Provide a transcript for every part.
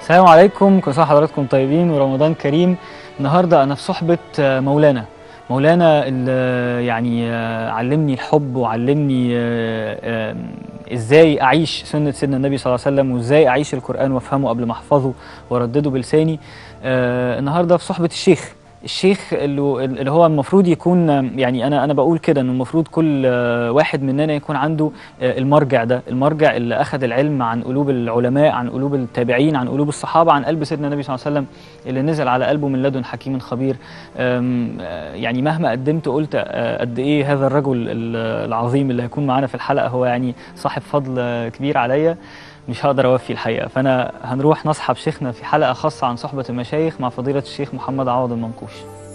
السلام عليكم كل سنه وحضراتكم طيبين ورمضان كريم النهارده انا في صحبه آه، مولانا مولانا اللي يعني آه، علمني الحب وعلمني آه، آه، ازاي اعيش سنه سيدنا النبي صلى الله عليه وسلم وازاي اعيش القران وافهمه قبل ما احفظه واردده بلساني آه، النهارده في صحبه الشيخ الشيخ اللي اللي هو المفروض يكون يعني انا انا بقول كده انه المفروض كل آه، واحد مننا يكون عنده آه، المرجع ده المرجع اللي اخذ العلم عن قلوب العلماء عن قلوب التابعين عن قلوب الصحابه عن قلب سيدنا النبي صلى الله عليه وسلم اللي نزل على قلبه من لدن حكيم خبير أم، آه، يعني مهما قدمت قلت آه، قد ايه هذا الرجل ال- العظيم اللي هيكون معانا في الحلقه هو يعني صاحب فضل آه، كبير عليا مش هقدر اوفي الحقيقه فانا هنروح نصحب شيخنا في حلقه خاصه عن صحبه المشايخ مع فضيله الشيخ محمد عوض المنقوش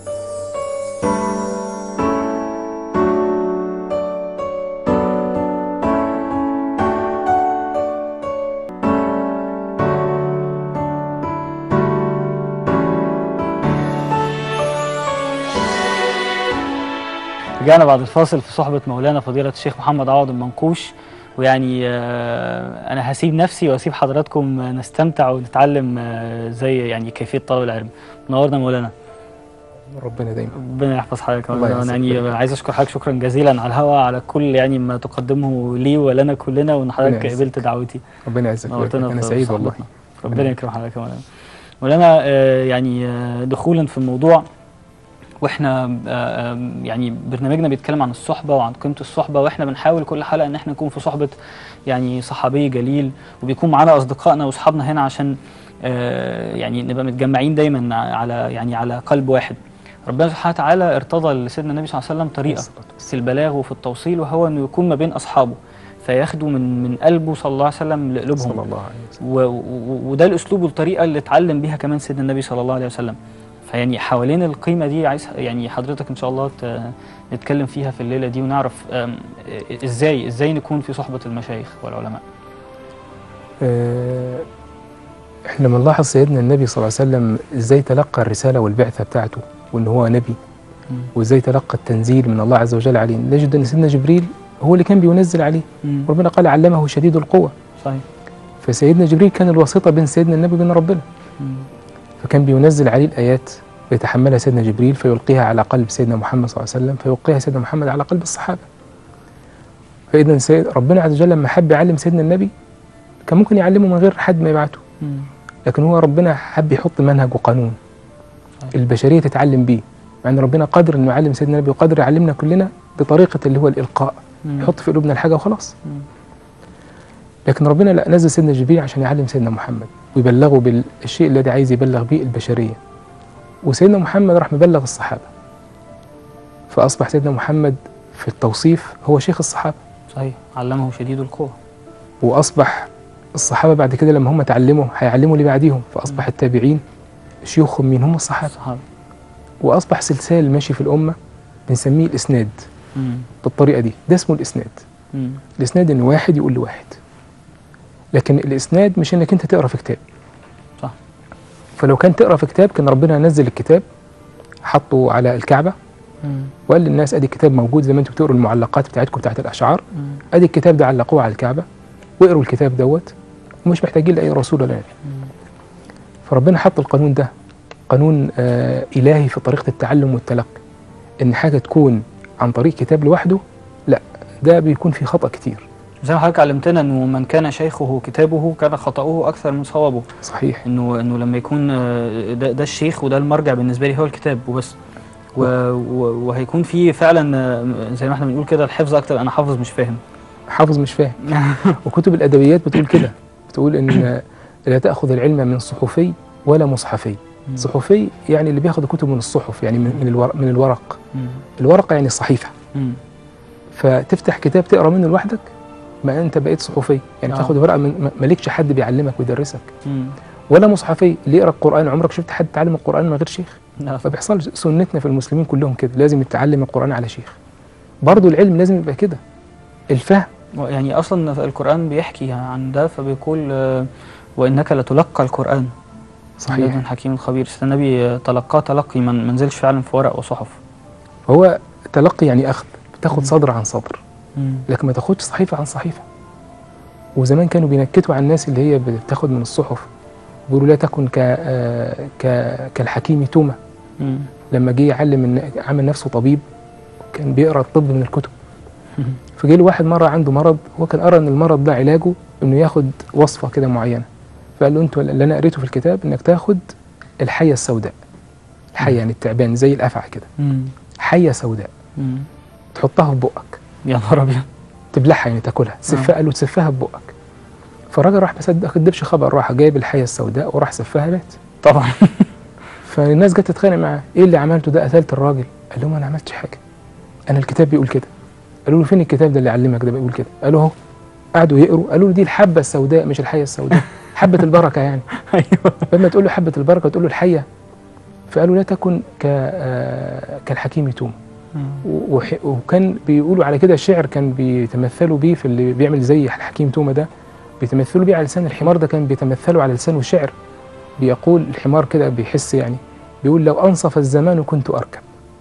رجعنا بعد الفاصل في صحبة مولانا فضيلة الشيخ محمد عوض المنقوش ويعني آه، أنا هسيب نفسي وأسيب حضراتكم آه، نستمتع ونتعلم آه، زي يعني كيفية طلب العلم نورنا مولانا ربنا دايما ربنا يحفظ حضرتك يا الله مولانا. يحفظك. يعني عايز أشكر حضرتك شكرا جزيلا على الهواء على كل يعني ما تقدمه لي ولنا كلنا وإن حضرتك يعزك. قبلت دعوتي ربنا يعزك نورتنا انا في سعيد والله صحبتنا. ربنا يكرم حضرتك يا مولانا مولانا آه، يعني آه، دخولا في الموضوع واحنا آه، آه، يعني برنامجنا بيتكلم عن الصحبه وعن قيمه الصحبه واحنا بنحاول كل حلقه ان احنا نكون في صحبه يعني صحابي جليل وبيكون معانا اصدقائنا واصحابنا هنا عشان آه، يعني نبقى متجمعين دايما على يعني على قلب واحد ربنا سبحانه وتعالى ارتضى لسيدنا النبي صلى الله عليه وسلم طريقه في البلاغ وفي التوصيل وهو انه يكون ما بين اصحابه فياخدوا من من قلبه صلى الله عليه وسلم لقلوبهم صلى الله عليه وسلم و- و- وده الاسلوب والطريقه اللي اتعلم بيها كمان سيدنا النبي صلى الله عليه وسلم فيعني حوالين القيمه دي عايز يعني حضرتك ان شاء الله ت- نتكلم فيها في الليله دي ونعرف أم، ازاي ازاي نكون في صحبه المشايخ والعلماء آه، احنا بنلاحظ سيدنا النبي صلى الله عليه وسلم ازاي تلقى الرساله والبعثه بتاعته وان هو نبي مم. وازاي تلقى التنزيل من الله عز وجل عليه نجد ان سيدنا جبريل هو اللي كان بينزل عليه مم. ربنا قال علمه شديد القوه صحيح فسيدنا جبريل كان الواسطه بين سيدنا النبي وبين ربنا مم. فكان بينزل عليه الايات فيتحملها سيدنا جبريل فيلقيها على قلب سيدنا محمد صلى الله عليه وسلم فيلقيها سيدنا محمد على قلب الصحابه فاذا سيد ربنا عز وجل لما حب يعلم سيدنا النبي كان ممكن يعلمه من غير حد ما يبعته مم. لكن هو ربنا حب يحط منهج وقانون صحيح. البشريه تتعلم بيه مع ان ربنا قادر انه يعلم سيدنا النبي وقادر يعلمنا كلنا بطريقه اللي هو الالقاء مم. يحط في قلوبنا الحاجه وخلاص مم. لكن ربنا لا نزل سيدنا جبريل عشان يعلم سيدنا محمد ويبلغه بالشيء الذي عايز يبلغ به البشريه وسيدنا محمد راح مبلغ الصحابه فاصبح سيدنا محمد في التوصيف هو شيخ الصحابه صحيح علمه شديد القوه واصبح الصحابه بعد كده لما هم تعلموا هيعلموا اللي بعديهم فاصبح التابعين شيوخهم مين هم الصحابه الصحابه واصبح سلسال ماشي في الامه بنسميه الاسناد مم. بالطريقه دي ده اسمه الاسناد مم. الاسناد ان واحد يقول لواحد لكن الاسناد مش انك انت تقرا في كتاب صح. فلو كان تقرا في كتاب كان ربنا نزل الكتاب حطه على الكعبه مم. وقال للناس ادي الكتاب موجود زي ما انتم بتقروا المعلقات بتاعتكم بتاعت الاشعار مم. ادي الكتاب ده علقوه على الكعبه واقروا الكتاب دوت ومش محتاجين لاي رسول ولا نبي مم. فربنا حط القانون ده قانون آه الهي في طريقه التعلم والتلقي ان حاجه تكون عن طريق كتاب لوحده لا ده بيكون في خطا كتير زي ما حضرتك علمتنا انه من كان شيخه كتابه كان خطأه اكثر من صوابه صحيح انه انه لما يكون آه، ده, ده الشيخ وده المرجع بالنسبه لي هو الكتاب وبس و و وهيكون في فعلا آه، زي ما احنا بنقول كده الحفظ اكتر انا حافظ مش فاهم حافظ مش فاهم وكتب الادبيات بتقول كده بتقول ان لا تاخذ العلم من صحفي ولا مصحفي صحفي يعني اللي بياخذ كتب من الصحف يعني من من الورق, من الورق مم. الورقه يعني الصحيفه مم. فتفتح كتاب تقرا منه لوحدك ما انت بقيت صحفي يعني آه. تاخد ورقه من ما- مالكش حد بيعلمك ويدرسك مم. ولا مصحفي اللي يقرا القران عمرك شفت حد تعلم القران من غير شيخ لا، ما بيحصلش سنتنا في المسلمين كلهم كده لازم يتعلم القران على شيخ برضه العلم لازم يبقى كده الفهم يعني اصلا القران بيحكي عن ده فبيقول آه، وانك لتلقى القران صحيح من حكيم خبير سيدنا النبي آه، تلقاه تلقي من ما نزلش فعلا في ورق وصحف هو تلقي يعني اخذ مم. بتاخد صدر عن صدر مم. لكن ما تاخدش صحيفه عن صحيفه وزمان كانوا بينكتوا على الناس اللي هي بتاخد من الصحف بيقولوا لا تكن ك آه، ك كالحكيم توما مم. لما جه يعلم إن- عمل نفسه طبيب كان بيقرا الطب من الكتب فجه له واحد مره عنده مرض هو كان قرا ان المرض ده علاجه انه ياخد وصفه كده معينه فقال له انت اللي انا قريته في الكتاب انك تاخد الحيه السوداء الحيه يعني التعبان زي الافعى كده مم. حيه سوداء مم. تحطها في بقك يا نهار ابيض تبلعها يعني تاكلها تسفها قال له تسفها في بقك فالراجل راح ما صدق كدبش خبر راح جايب الحيه السوداء وراح سفها مات طبعا فالناس جت تتخانق معاه ايه اللي عملته ده قتلت الراجل قال لهم انا ما عملتش حاجه انا الكتاب بيقول كده قالوا له فين الكتاب ده اللي علمك ده بيقول كده قالوا اهو قعدوا يقروا قالوا له دي الحبه السوداء مش الحيه السوداء حبه البركه يعني ايوه لما تقول له حبه البركه تقول له الحيه فقالوا لا تكن ك آه، كالحكيم توم مم. و- وح- وكان بيقولوا على كده الشعر كان بيتمثلوا بيه في اللي بيعمل زي الحكيم توما ده بيتمثلوا بيه على لسان الحمار ده كان بيتمثلوا على لسانه شعر بيقول الحمار كده بيحس يعني بيقول لو انصف الزمان كنت اركب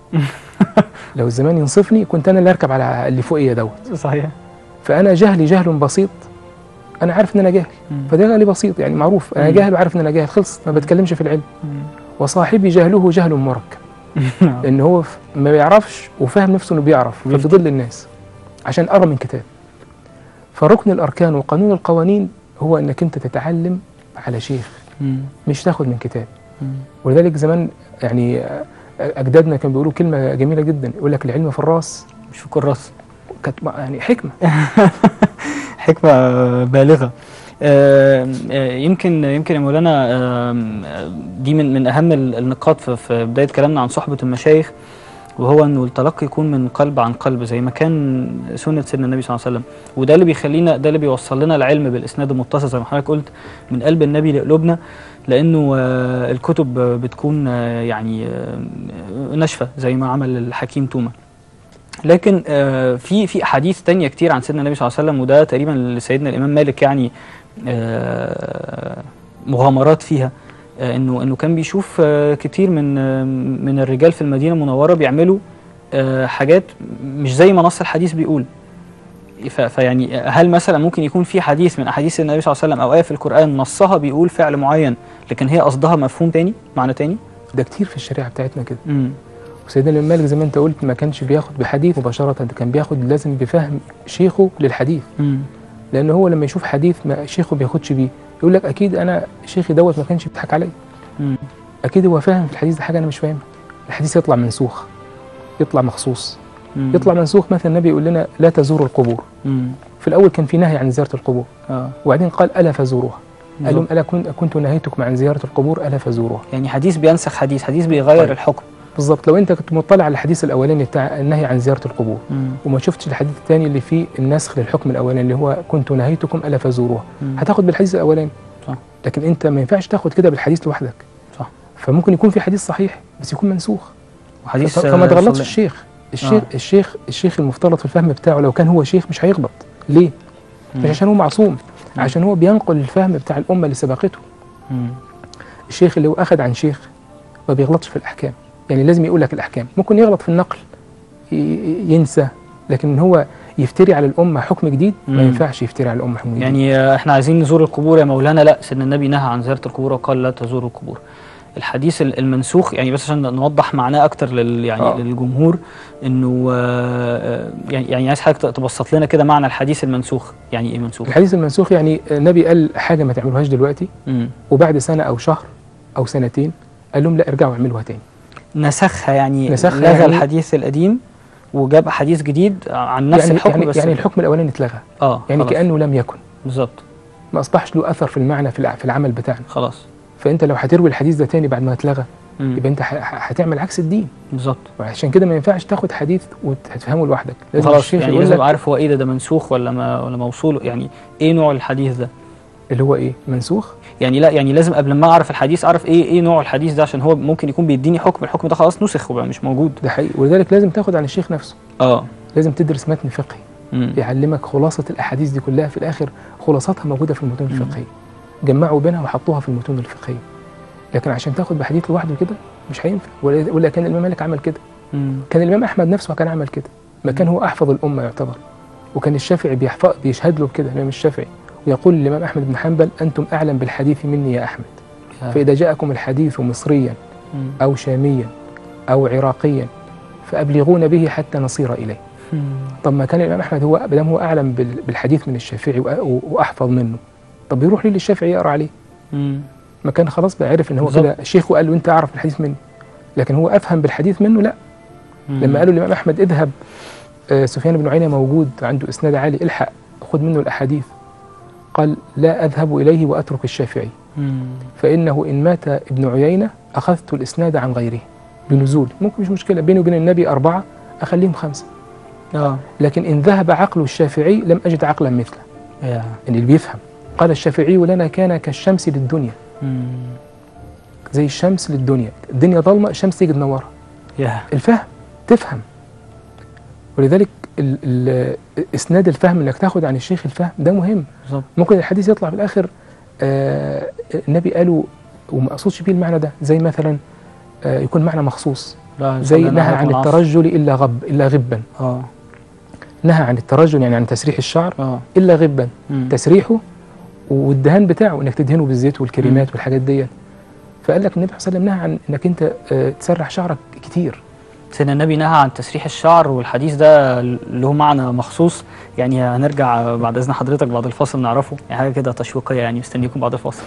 لو الزمان ينصفني كنت انا اللي اركب على اللي فوقيا دوت صحيح فانا جهلي جهل بسيط انا عارف ان انا جاهل مم. فده جهلي بسيط يعني معروف انا مم. جاهل وعارف ان انا جاهل خلص ما بتكلمش في العلم مم. وصاحبي جهله جهل مركب نعم. لان هو ف- ما بيعرفش وفاهم نفسه انه بيعرف بيفتي. فبيضل الناس عشان قرا من كتاب فركن الاركان وقانون القوانين هو انك انت تتعلم على شيخ مم. مش تاخد من كتاب مم. ولذلك زمان يعني آه، اجدادنا كانوا بيقولوا كلمه جميله جدا يقول لك العلم في الراس مش في كراس كانت يعني حكمه حكمة بالغة آه، آه، يمكن يمكن يا مولانا آم، آه، دي من من اهم ال- النقاط في- في بدايه كلامنا عن صحبه المشايخ وهو انه التلقي يكون من قلب عن قلب زي ما كان سنه سيدنا النبي صلى الله عليه وسلم وده اللي بيخلينا ده اللي بيوصل لنا العلم بالاسناد المتصل زي ما حضرتك قلت من قلب النبي لقلوبنا لانه آه، الكتب آه، بتكون آه، يعني آه، ناشفه زي ما عمل الحكيم توما لكن آه، في في احاديث تانية كتير عن سيدنا النبي صلى الله عليه وسلم وده تقريبا لسيدنا الامام مالك يعني آه، مغامرات فيها آه، انه انه كان بيشوف آه، كتير من آه، من الرجال في المدينه المنوره بيعملوا آه، حاجات مش زي ما نص الحديث بيقول ف- فيعني هل مثلا ممكن يكون في حديث من احاديث النبي صلى الله عليه وسلم او ايه في القران نصها بيقول فعل معين لكن هي قصدها مفهوم تاني معنى تاني ده كتير في الشريعه بتاعتنا كده امم وسيدنا الامام مالك زي ما انت قلت ما كانش بياخد بحديث مباشره ده كان بياخد لازم بفهم شيخه للحديث امم لان هو لما يشوف حديث ما شيخه بياخدش بيه يقول لك اكيد انا شيخي دوت ما كانش بيضحك عليا امم اكيد هو فاهم في الحديث ده حاجه انا مش فاهمها الحديث يطلع منسوخ يطلع مخصوص يطلع منسوخ مثلا النبي يقول لنا لا تزوروا القبور امم في الاول كان في نهي عن زياره القبور اه وبعدين قال الا فزوروها قال لهم بالظبط. الا كنت كنت نهيتكم عن زياره القبور الا فزوروها يعني حديث بينسخ حديث حديث بيغير طيب. الحكم بالظبط لو انت كنت مطلع على الحديث الاولاني بتاع النهي عن زياره القبور مم. وما شفتش الحديث الثاني اللي فيه النسخ للحكم الاولاني اللي هو كنت نهيتكم الا فزوروها مم. هتاخد بالحديث الاولاني صح. لكن انت ما ينفعش تاخد كده بالحديث لوحدك صح. فممكن يكون في حديث صحيح بس يكون منسوخ وحديث ف- فما آه، تغلطش صلي- الشيخ الشيخ آه. الشيخ الشيخ المفترض في الفهم بتاعه لو كان هو شيخ مش هيغلط ليه مم. مش عشان هو معصوم مم. عشان هو بينقل الفهم بتاع الامه اللي سبقته مم. الشيخ اللي هو اخذ عن شيخ ما بيغلطش في الاحكام يعني لازم يقول لك الاحكام ممكن يغلط في النقل ي- ي- ينسى لكن هو يفتري على الامه حكم جديد ما مم. ينفعش يفتري على الامه حكم جديد يعني آه، احنا عايزين نزور القبور يا مولانا لا سيدنا النبي نهى عن زيارة القبور وقال لا تزوروا القبور الحديث ال- المنسوخ يعني بس عشان نوضح معناه اكتر لل يعني آه. للجمهور انه آه، آه، يعني يعني عايز حضرتك تبسط لنا كده معنى الحديث المنسوخ يعني ايه منسوخ الحديث المنسوخ يعني النبي قال حاجه ما تعملوهاش دلوقتي مم. وبعد سنه او شهر او سنتين قال لهم لا ارجعوا اعملوها تاني نسخها يعني نسخها لغى يعني- الحديث القديم وجاب حديث جديد عن نفس يعني الحكم يعني, بس يعني الحكم الاولاني اتلغى اه يعني خلاص. كانه لم يكن بالظبط ما اصبحش له اثر في المعنى في الع- في العمل بتاعنا خلاص فانت لو هتروي الحديث ده تاني بعد ما اتلغى مم. يبقى انت ه- ه- هتعمل عكس الدين بالظبط وعشان كده ما ينفعش تاخد حديث وتفهمه لوحدك لازم خلاص الشيخ يعني يقول لازم لك عارف هو ايه ده ده منسوخ ولا ما ولا موصول يعني ايه نوع الحديث ده اللي هو ايه منسوخ يعني لا يعني لازم قبل ما اعرف الحديث اعرف ايه ايه نوع الحديث ده عشان هو ممكن يكون بيديني حكم الحكم ده خلاص نسخ وبقى مش موجود ده حقيقي ولذلك لازم تاخد عن الشيخ نفسه اه لازم تدرس متن فقهي مم. يعلمك خلاصة الأحاديث دي كلها في الآخر خلاصتها موجودة في المتون مم. الفقهية جمعوا بينها وحطوها في المتون الفقهية لكن عشان تاخد بحديث لوحده كده مش هينفع ولا ولا كان الإمام مالك عمل كده مم. كان الإمام أحمد نفسه كان عمل كده ما كان هو أحفظ الأمة يعتبر وكان الشافعي بيحفظ بيشهد له بكده الإمام الشافعي ويقول للإمام أحمد بن حنبل أنتم أعلم بالحديث مني يا أحمد آه. فإذا جاءكم الحديث مصريا مم. أو شاميا أو عراقيا فأبلغون به حتى نصير إليه مم. طب ما كان الإمام أحمد هو بدم هو أعلم بال- بالحديث من الشافعي وأ- وأحفظ منه طب يروح ليه للشافعي يقرأ عليه مم. ما كان خلاص بقى عرف ان هو بالظبط. كده شيخه قال له انت اعرف الحديث مني لكن هو افهم بالحديث منه لا مم. لما قالوا الامام احمد اذهب آه، سفيان بن عيينه موجود عنده اسناد عالي الحق خذ منه الاحاديث قال لا اذهب اليه واترك الشافعي مم. فانه ان مات ابن عيينه اخذت الاسناد عن غيره بنزول ممكن مش مشكله بيني وبين النبي اربعه اخليهم خمسه اه لكن ان ذهب عقل الشافعي لم اجد عقلا مثله يا ان اللي بيفهم قال الشافعي لنا كان كالشمس للدنيا مم. زي الشمس للدنيا الدنيا ضلمه الشمس تيجي تنورها يا الفهم تفهم ولذلك ال ال اسناد الفهم انك تاخد عن الشيخ الفهم ده مهم بالظبط ممكن الحديث يطلع في الاخر آه النبي قالوا وما اقصدش بيه المعنى ده زي مثلا آه يكون معنى مخصوص لا زي يصلي نهى على عن العصر. الترجل الا غب الا غبا اه نهى عن الترجل يعني عن تسريح الشعر اه الا غبا مم. تسريحه والدهان بتاعه انك تدهنه بالزيت والكريمات مم. والحاجات ديت فقال لك النبي صلى الله عليه وسلم نهى عن انك انت آه تسرح شعرك كتير سيدنا النبي نهى عن تسريح الشعر والحديث ده له معنى مخصوص يعني هنرجع بعد اذن حضرتك بعد الفاصل نعرفه يعني حاجه كده تشويقيه يعني مستنيكم بعد الفاصل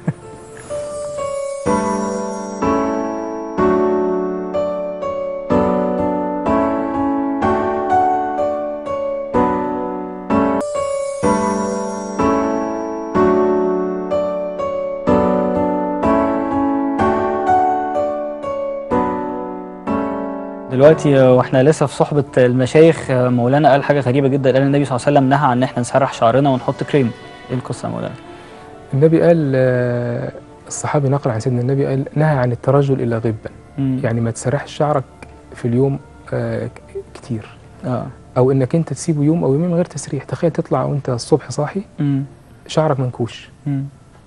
دلوقتي آه، واحنا لسه في صحبه المشايخ آه، مولانا قال حاجه غريبه جدا قال النبي صلى الله عليه وسلم نهى عن ان احنا نسرح شعرنا ونحط كريم ايه القصه يا مولانا النبي قال آه، الصحابي نقل عن سيدنا النبي قال نهى عن الترجل الا غبا مم. يعني ما تسرحش شعرك في اليوم آه، ك- كتير اه او انك انت تسيبه يوم او يومين من غير تسريح تخيل تطلع وانت الصبح صاحي مم. شعرك منكوش مم.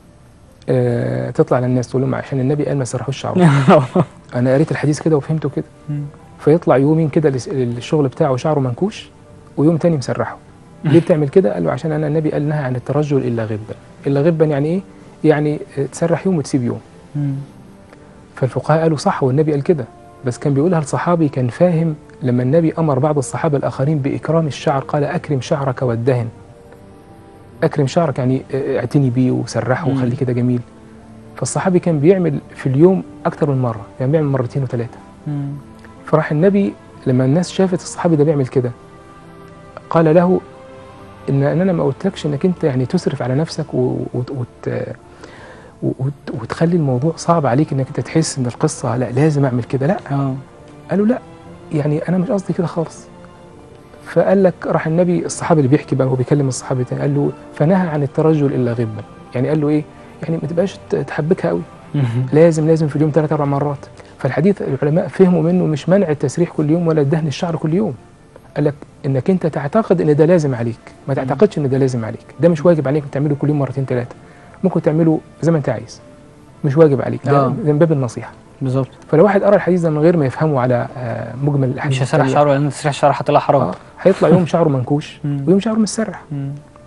آه تطلع للناس تقول لهم عشان النبي قال ما تسرحوش شعرك انا قريت الحديث كده وفهمته كده مم. فيطلع يومين كده لس- للشغل بتاعه شعره منكوش ويوم تاني مسرحه ليه بتعمل كده قال له عشان انا النبي قال نهى عن الترجل الا غبا الا غبا يعني ايه يعني آه، تسرح يوم وتسيب يوم مم. فالفقهاء قالوا صح والنبي قال كده بس كان بيقولها لصحابي كان فاهم لما النبي امر بعض الصحابه الاخرين باكرام الشعر قال اكرم شعرك والدهن اكرم شعرك يعني اه، اعتني بيه وسرحه مم. وخليه كده جميل فالصحابي كان بيعمل في اليوم اكتر من مره يعني بيعمل مرتين وثلاثه مم. فراح النبي لما الناس شافت الصحابي ده بيعمل كده قال له ان إن انا ما قلتلكش انك انت يعني تسرف على نفسك و- وت وت وت وتخلي الموضوع صعب عليك انك انت تحس ان القصه لا لازم اعمل كده لا اه قالوا لا يعني انا مش قصدي كده خالص فقال لك راح النبي الصحابي اللي بيحكي بقى هو بيكلم الصحابي تاني قال له فنهى عن الترجل الا غبا يعني قال له ايه يعني ما تبقاش ت- تحبكها قوي مم. لازم لازم في اليوم ثلاث اربع مرات فالحديث العلماء فهموا منه مش منع التسريح كل يوم ولا دهن الشعر كل يوم قال لك انك انت تعتقد ان ده لازم عليك ما تعتقدش ان ده لازم عليك ده مش واجب عليك تعمله كل يوم مرتين ثلاثه ممكن تعمله زي ما انت عايز مش واجب عليك ده, آه. ده من باب النصيحه بالظبط فلو واحد قرا الحديث ده من غير ما يفهمه على آه، مجمل الاحاديث مش هسرح التانية، شعره لان تسريح الشعر هتطلع حرام آه، هيطلع يوم شعره منكوش مم. ويوم شعره مسرح مم.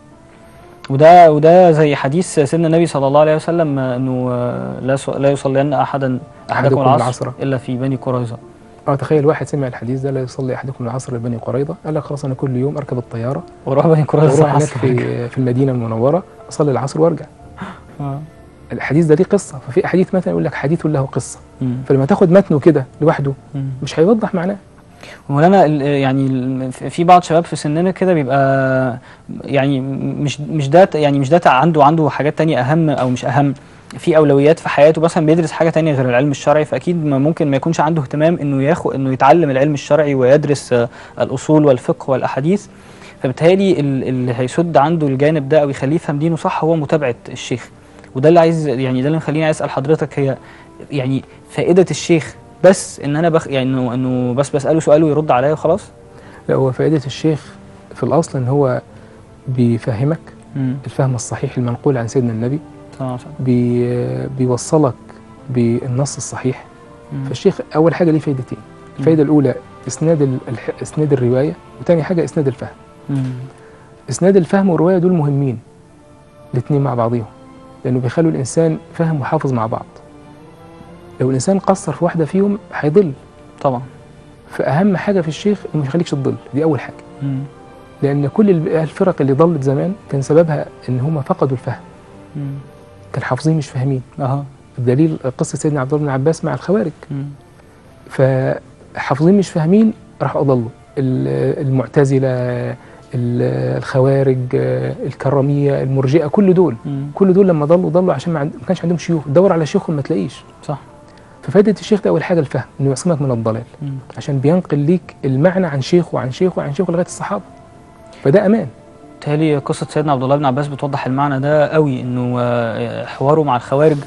وده وده زي حديث سيدنا النبي صلى الله عليه وسلم آه، انه آه، لا يص- لا يصلين احدا احدكم أحدكم العصر العصر. الا في بني قريظه اه تخيل واحد سمع الحديث ده لا يصلي احدكم العصر لبني قريظه قال لك خلاص انا كل يوم اركب الطياره وروح بني قريظه واروح هناك العصر. في في المدينه المنوره اصلي العصر وارجع آه. الحديث ده ليه قصه ففي احاديث مثلا يقول لك حديث له قصه مم. فلما تاخد متنه كده لوحده مم. مش هيوضح معناه مولانا ال- يعني ال- في بعض شباب في سننا كده بيبقى يعني مش مش ده يعني مش ده عنده عنده حاجات تانية اهم او مش اهم في اولويات في حياته مثلا بيدرس حاجه تانية غير العلم الشرعي فاكيد ما ممكن ما يكونش عنده اهتمام انه ياخد انه يتعلم العلم الشرعي ويدرس آه، الاصول والفقه والاحاديث فبالتالي ال- اللي هيسد عنده الجانب ده او يخليه يفهم دينه صح هو متابعه الشيخ وده اللي عايز يعني ده اللي مخليني عايز اسال حضرتك هي يعني فائده الشيخ بس ان انا بخ يعني انه انه بس بساله سؤال ويرد عليا وخلاص لا هو فائده الشيخ في الاصل ان هو بيفهمك امم الفهم الصحيح المنقول عن سيدنا النبي تمام بي بيوصلك بالنص الصحيح مم. فالشيخ اول حاجه ليه فايدتين الفايده الاولى اسناد ال- الح- اسناد الروايه وتاني حاجه اسناد الفهم مم. اسناد الفهم والروايه دول مهمين الاثنين مع بعضهم لانه بيخلوا الانسان فاهم وحافظ مع بعض لو الانسان قصر في واحده فيهم هيضل طبعا فاهم حاجه في الشيخ انه ما يخليكش تضل دي اول حاجه مم. لان كل ال- الفرق اللي ضلت زمان كان سببها ان هم فقدوا الفهم مم. كان حافظين مش فاهمين اها بدليل قصه سيدنا عبد الله بن عباس مع الخوارج مم. فحافظين مش فاهمين راحوا اضلوا ال- المعتزله ال- الخوارج الكراميه المرجئه كل دول مم. كل دول لما ضلوا ضلوا عشان ما, عند... ما كانش عندهم شيوخ دور على شيوخهم ما تلاقيش صح ففائده الشيخ ده اول حاجه الفهم انه يعصمك من الضلال مم. عشان بينقل ليك المعنى عن شيخه وعن شيخه وعن شيخه لغايه الصحابه فده امان بالتالي قصة سيدنا عبد الله بن عباس بتوضح المعنى ده قوي انه آه، حواره مع الخوارج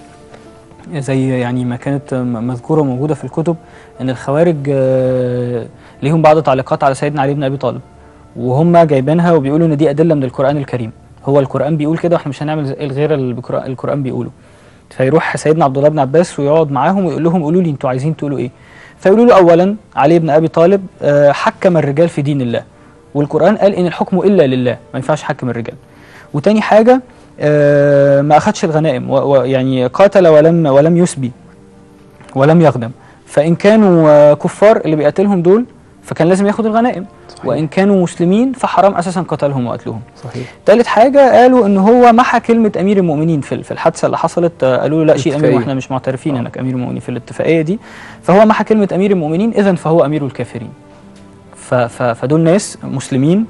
زي يعني ما كانت م- مذكورة وموجودة في الكتب ان الخوارج آه، ليهم بعض تعليقات على سيدنا علي بن ابي طالب وهم جايبينها وبيقولوا ان دي ادلة من القرآن الكريم هو القرآن بيقول كده واحنا مش هنعمل زي- غير اللي القرآن- القرآن بيقوله فيروح سيدنا عبد الله بن عباس ويقعد معاهم ويقول لهم قولوا لي انتوا عايزين تقولوا ايه فيقولوا له اولا علي بن ابي طالب آه، حكم الرجال في دين الله والقرآن قال إن الحكم إلا لله ما ينفعش حكم الرجال وتاني حاجة آه، ما أخدش الغنائم و- ويعني قاتل ولم ولم يسبي ولم يغنم فإن كانوا آه، كفار اللي بيقاتلهم دول فكان لازم ياخد الغنائم صحيح. وإن كانوا مسلمين فحرام أساسا قتلهم وقتلهم صحيح تالت حاجة قالوا إن هو محى كلمة أمير المؤمنين في في الحادثة اللي حصلت آه، قالوا له لا شيء أمير الاتفاقية. وإحنا مش معترفين آه. إنك أمير المؤمنين في الاتفاقية دي فهو محى كلمة أمير المؤمنين إذا فهو أمير الكافرين ف ف فدول ناس مسلمين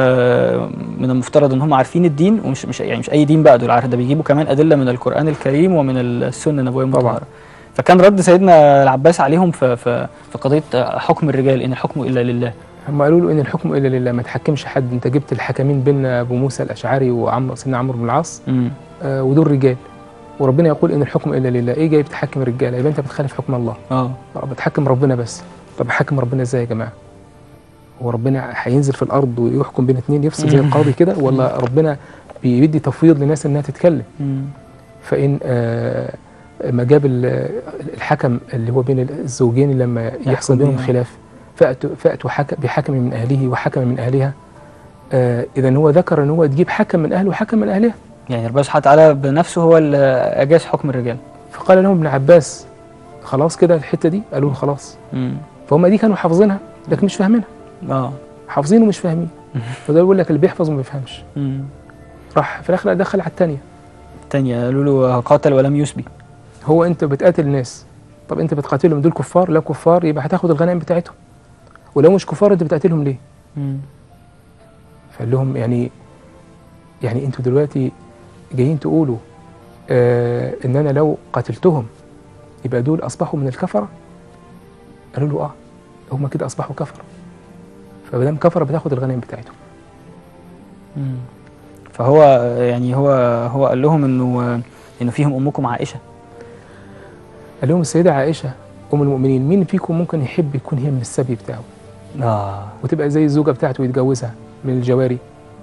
ومن المفترض ان هم عارفين الدين ومش مش يعني مش اي دين بقى دول عارف ده بيجيبوا كمان ادله من القران الكريم ومن السنه النبويه طبعاً. المطهره فكان رد سيدنا العباس عليهم في في في قضيه حكم الرجال ان الحكم الا لله هم قالوا له ان الحكم الا لله ما تحكمش حد انت جبت الحكمين بين ابو موسى الاشعري وعمرو سيدنا عمرو بن العاص امم آه ودول رجال وربنا يقول ان الحكم الا لله ايه جاي بتحكم الرجاله يبقى انت بتخالف حكم الله اه بتحكم ربنا بس طب حكم ربنا ازاي يا جماعه هو ربنا هينزل في الارض ويحكم بين اتنين يفصل زي مم. القاضي كده ولا ربنا بيدي تفويض لناس انها تتكلم مم. فان آه ما جاب ال- الحكم اللي هو بين الزوجين لما يحصل بينهم بينهم. خلاف فاتوا فاتوا حكم بحكم من اهله وحكم من اهلها آه اذا هو ذكر ان هو تجيب حكم من اهله وحكم من اهلها يعني ربنا سبحانه وتعالى بنفسه هو اللي اجاز حكم الرجال فقال لهم ابن عباس خلاص كده الحته دي قالوا له خلاص امم فهم دي كانوا حافظينها لكن مش فاهمينها اه حافظين ومش فاهمين فده بيقول لك اللي بيحفظ وما بيفهمش امم راح في الاخر دخل على الثانيه الثانيه قالوا له قاتل ولم يسبي هو انت بتقاتل ناس طب انت بتقاتلهم دول كفار لو كفار يبقى هتاخد الغنائم بتاعتهم ولو مش كفار انت بتقاتلهم ليه امم فقال لهم يعني يعني انتوا دلوقتي جايين تقولوا آه ان انا لو قتلتهم يبقى دول اصبحوا من الكفره قالوا له اه هم كده اصبحوا كفره فما دام كفره بتاخد الغنائم بتاعتهم مم. فهو يعني هو هو قال لهم انه انه فيهم امكم عائشه قال لهم السيده عائشه ام المؤمنين مين فيكم ممكن يحب يكون هي من السبي بتاعه اه وتبقى زي الزوجه بتاعته ويتجوزها من الجواري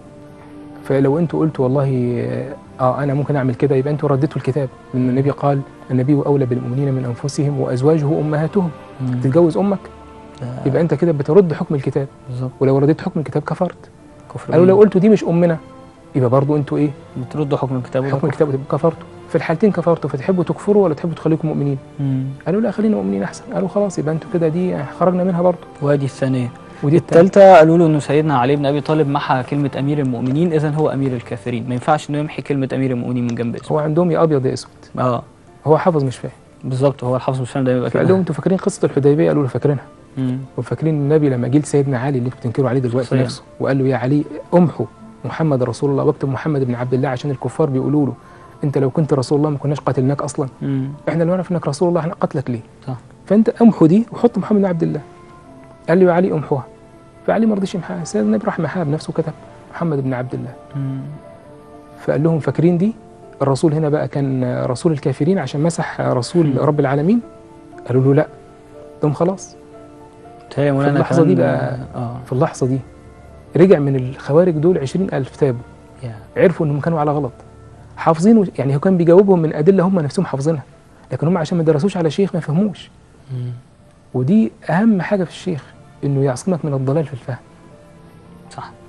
فلو انتوا قلتوا والله اه انا ممكن اعمل كده يبقى انتوا رديتوا الكتاب لان النبي قال النبي اولى بالمؤمنين من انفسهم وازواجه امهاتهم تتجوز امك يبقى انت كده بترد حكم الكتاب بالظبط ولو رديت حكم الكتاب كفرت كفر قالوا لو بالله. قلتوا دي مش امنا يبقى برضو انتوا ايه بتردوا حكم الكتاب وده حكم كفر. الكتاب وتبقوا كفرتوا في الحالتين كفرتوا فتحبوا تكفروا ولا تحبوا تخليكم مؤمنين مم. قالوا لا خلينا مؤمنين احسن قالوا خلاص يبقى انتوا كده دي خرجنا منها برضو وادي الثانيه ودي التالتة الثالثه قالوا له انه سيدنا علي بن ابي طالب محى كلمه امير المؤمنين اذا هو امير الكافرين ما ينفعش انه يمحي كلمه امير المؤمنين من جنب اسمه هو عندهم يا ابيض يا اسود اه هو حافظ مش فاهم بالظبط هو الحافظ مش فاهم ده يبقى فقال كده لهم انتوا فاكرين قصه الحديبيه قالوا له فاكرينها مم. وفاكرين النبي لما جه لسيدنا علي اللي انتوا بتنكروا عليه دلوقتي صحيح. نفسه وقال له يا علي امحو محمد رسول الله واكتب محمد بن عبد الله عشان الكفار بيقولوا له انت لو كنت رسول الله ما كناش قاتلناك اصلا مم. احنا لو نعرف انك رسول الله احنا قتلك ليه صح. فانت امحو دي وحط محمد بن عبد الله قال له يا علي امحوها فعلي ما رضيش يمحاها سيدنا النبي راح محاها بنفسه وكتب محمد بن عبد الله مم. فقال لهم فاكرين دي الرسول هنا بقى كان رسول الكافرين عشان مسح رسول مم. رب العالمين قالوا له لا دول خلاص تهيأ مولانا اللحظة دي كمان- بقى- اه في اللحظة دي رجع من الخوارج دول عشرين ألف تابوا يا. عرفوا انهم كانوا على غلط حافظين يعني هو كان بيجاوبهم من ادله هم نفسهم حافظينها لكن هم عشان ما درسوش على شيخ ما فهموش مم. ودي اهم حاجه في الشيخ انه يعصمك من الضلال في الفهم صح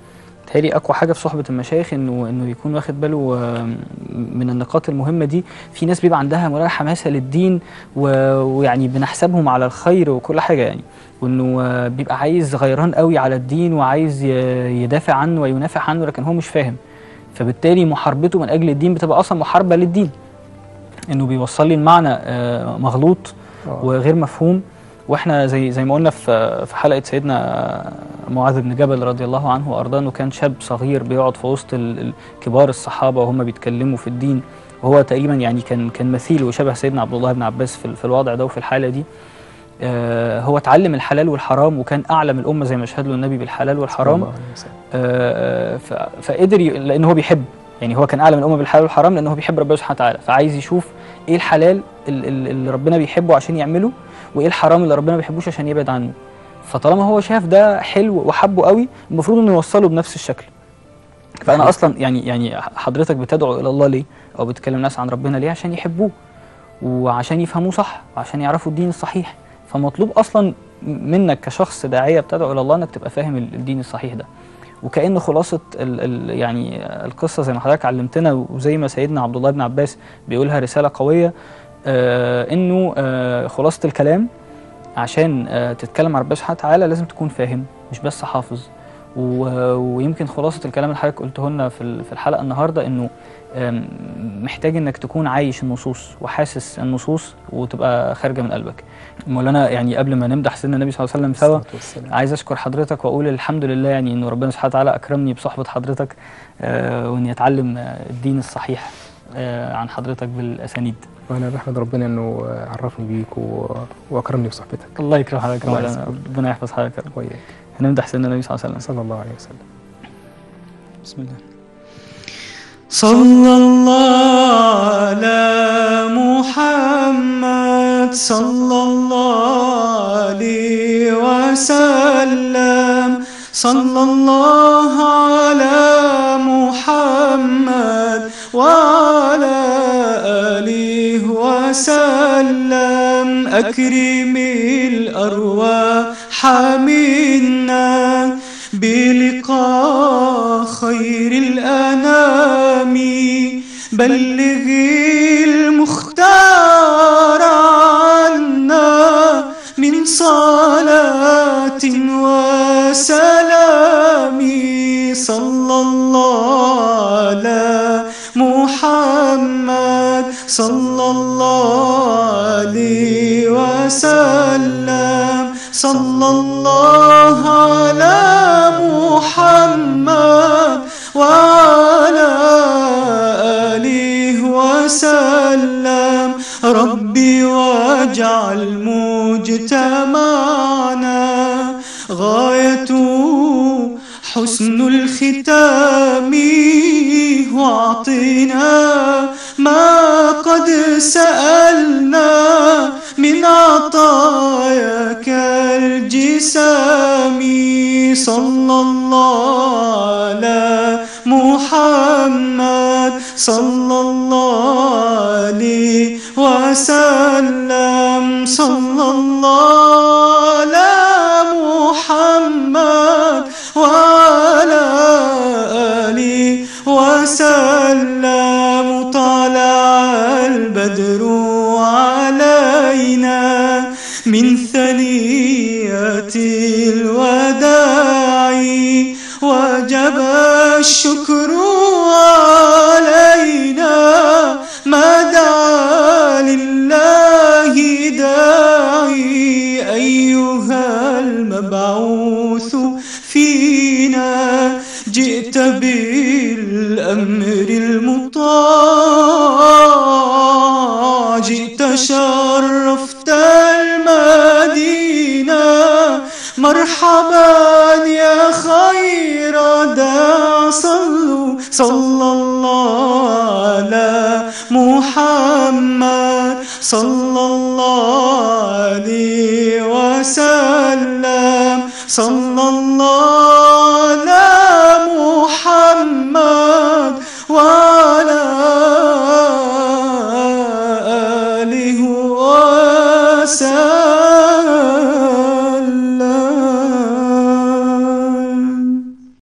تهيألي اقوى حاجه في صحبه المشايخ انه انه يكون واخد باله آه، من النقاط المهمه دي في ناس بيبقى عندها مرايه حماسه للدين و- ويعني بنحسبهم على الخير وكل حاجه يعني وانه آه، بيبقى عايز غيران قوي على الدين وعايز ي- يدافع عنه وينافع عنه لكن هو مش فاهم فبالتالي محاربته من اجل الدين بتبقى اصلا محاربه للدين انه بيوصل لي المعنى آه، مغلوط آه. وغير مفهوم واحنا زي زي ما قلنا في في حلقه سيدنا معاذ بن جبل رضي الله عنه وارضاه انه كان شاب صغير بيقعد في وسط ال- ال- كبار الصحابه وهم بيتكلموا في الدين وهو تقريبا يعني كان كان مثيل وشبه سيدنا عبد الله بن عباس في ال- في الوضع ده وفي الحاله دي آه، هو اتعلم الحلال والحرام وكان اعلم الامه زي ما شهد له النبي بالحلال والحرام الله عليه وسلم. آه، ف- فقدر ي... لان هو بيحب يعني هو كان اعلم الامه بالحلال والحرام لان هو بيحب ربنا سبحانه وتعالى فعايز يشوف ايه الحلال ال- ال- اللي ربنا بيحبه عشان يعمله وايه الحرام اللي ربنا ما بيحبوش عشان يبعد عنه فطالما هو شاف ده حلو وحبه قوي المفروض انه يوصله بنفس الشكل فانا اصلا يعني يعني حضرتك بتدعو الى الله ليه او بتكلم ناس عن ربنا ليه عشان يحبوه وعشان يفهموه صح وعشان يعرفوا الدين الصحيح فمطلوب اصلا منك كشخص داعيه بتدعو الى الله انك تبقى فاهم ال- الدين الصحيح ده وكأن خلاصة ال ال يعني القصة زي ما حضرتك علمتنا وزي ما سيدنا عبد الله بن عباس بيقولها رسالة قوية آه انه آه خلاصة الكلام عشان آه تتكلم عن ربنا سبحانه وتعالى لازم تكون فاهم مش بس حافظ و- ويمكن خلاصة الكلام اللي حضرتك قلته لنا في ال- في الحلقة النهاردة انه آم، محتاج انك تكون عايش النصوص وحاسس النصوص وتبقى خارجة من قلبك مولانا يعني قبل ما نمدح سيدنا النبي صلى الله عليه وسلم سوا الصلاة والسلام. عايز اشكر حضرتك واقول الحمد لله يعني ان ربنا سبحانه وتعالى اكرمني بصحبه حضرتك آه واني اتعلم آه، الدين الصحيح آه عن حضرتك بالاسانيد وانا بحمد ربنا انه عرفني بيك و... واكرمني بصحبتك الله يكرم حضرتك يا الله مولانا يسلمك. ربنا يحفظ حضرتك يا رب. وياك هنمدح سيدنا النبي صلى الله عليه وسلم صلى الله عليه وسلم بسم الله صلى الله على محمد صلى الله عليه وسلم صلى الله على محمد وعلى آله وسلم أكرم الأرواح منا بلقاء خير الأنام بلغ المختار عنا من صلاة وسلام صلى الله على محمد صلى الله عليه وسلم صلى الله على محمد وعلى آله وسلم ربي واجعل مجتمعنا غايته حسن الختام واعطنا ما قد سألنا من عطاياك الجسام صلى الله على محمد صلى الله عليه وسلم صلى الله على محمد وعلى آله وسلم طلع البدر علينا من ثنيات الوداع وجب الشكر علينا ما دعا لله داعي أيها المبعوث فينا جئت بالأمر المطاع جئت شرفت المدينة مرحبا يا خير داع صلوا صلى الله على محمد صلى الله عليه وسلم صلى الله